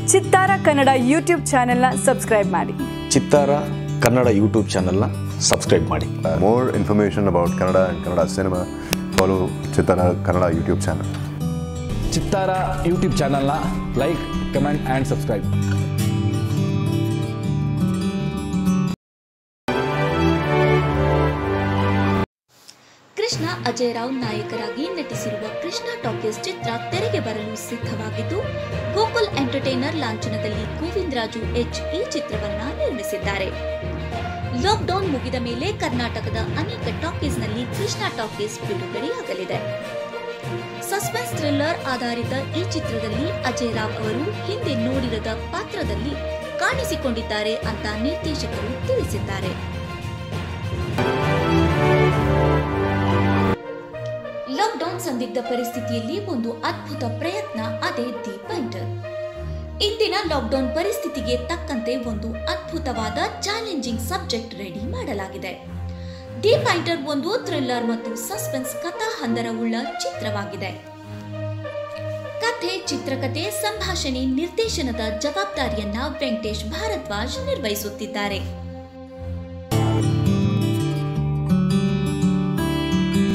ಚಿತ್ತಾರ ಕನ್ನಡ ಯೂಟ್ಯೂಬ್ ಚಾನೆಲ್ನ ಸಬ್ಸ್ಕ್ರೈಬ್ ಮಾಡಿ ಚಿತ್ತಾರ ಕನ್ನಡ ಯೂಟ್ಯೂಬ್ ಚಾನಲ್ನ ಸಬ್ಸ್ಕ್ರೈಬ್ ಮಾಡಿ more information about Kannada and Kannada cinema, follow Chitara Kannada YouTube channel. Chittara YouTube ಚಾನಲ್ನ like comment and subscribe Krishna Ajay Rao ನಾಯಕರಾಗಿ ನಟಿಸಿರುವ ಕೃಷ್ಣ ಟಾಕೀಸ್ ಚಿತ್ರ ತೆರೆಗೆ ಬರಲು ಸಿದ್ಧವಾಗಿದ್ದು ಗೋಕುಲ್ ಎಂಟರ್ಟೈನರ್ ಲಾಂಛನದಲ್ಲಿ ಗೋವಿಂದರಾಜು ಎಚ್ ಈ ಚಿತ್ರವನ್ನ ನಿರ್ಮಿಸಿದ್ದಾರೆ ಲಾಕ್ಡೌನ್ ಮುಗಿದ ಮೇಲೆ ಕರ್ನಾಟಕದ ಅನೇಕ ಟಾಕೀಸ್ನಲ್ಲಿ ಕೃಷ್ಣ ಟಾಕೀಸ್ ಬಿಡುಗಡೆಯಾಗಲಿದೆ ಸಸ್ಪೆನ್ಸ್ ಥ್ರಿಲ್ಲರ್ ಆಧಾರಿತ ಈ ಚಿತ್ರದಲ್ಲಿ ಅಜಯ್ ರಾವ್ ಅವರು ಹಿಂದೆ ನೋಡಿರದ ಪಾತ್ರದಲ್ಲಿ ಕಾಣಿಸಿಕೊಂಡಿದ್ದಾರೆ ಅಂತ ನಿರ್ದೇಶಕರು ತಿಳಿಸಿದ್ದಾರೆ ಲಾಕ್ಡೌನ್ ಸಂದಿಗ್ಧ ಪರಿಸ್ಥಿತಿಯಲ್ಲಿ ಒಂದು ಅದ್ಭುತ ಪ್ರಯತ್ನ ಅದೇ ದಿ ಪೈಂಟರ್ ಇಂದಿನ ಲಾಕ್ಡೌನ್ ಪರಿಸ್ಥಿತಿಗೆ ತಕ್ಕಂತೆ ಒಂದು ಅದ್ಭುತವಾದ ಚಾಲೆಂಜಿಂಗ್ ಸಬ್ಜೆಕ್ಟ್ ರೆಡಿ ಮಾಡಲಾಗಿದೆ ದಿ ಪೈಂಟರ್ ಒಂದು ಥ್ರಿಲ್ಲರ್ ಮತ್ತು ಸಸ್ಪೆನ್ಸ್ ಕಥಾ ಹಂದರವುಳ್ಳ ಚಿತ್ರವಾಗಿದೆ ಕಥೆ ಚಿತ್ರಕಥೆ ಸಂಭಾಷಣೆ ನಿರ್ದೇಶನದ ಜವಾಬ್ದಾರಿಯನ್ನ ವೆಂಕಟೇಶ್ ಭಾರದ್ವಾಜ್ ನಿರ್ವಹಿಸುತ್ತಿದ್ದಾರೆ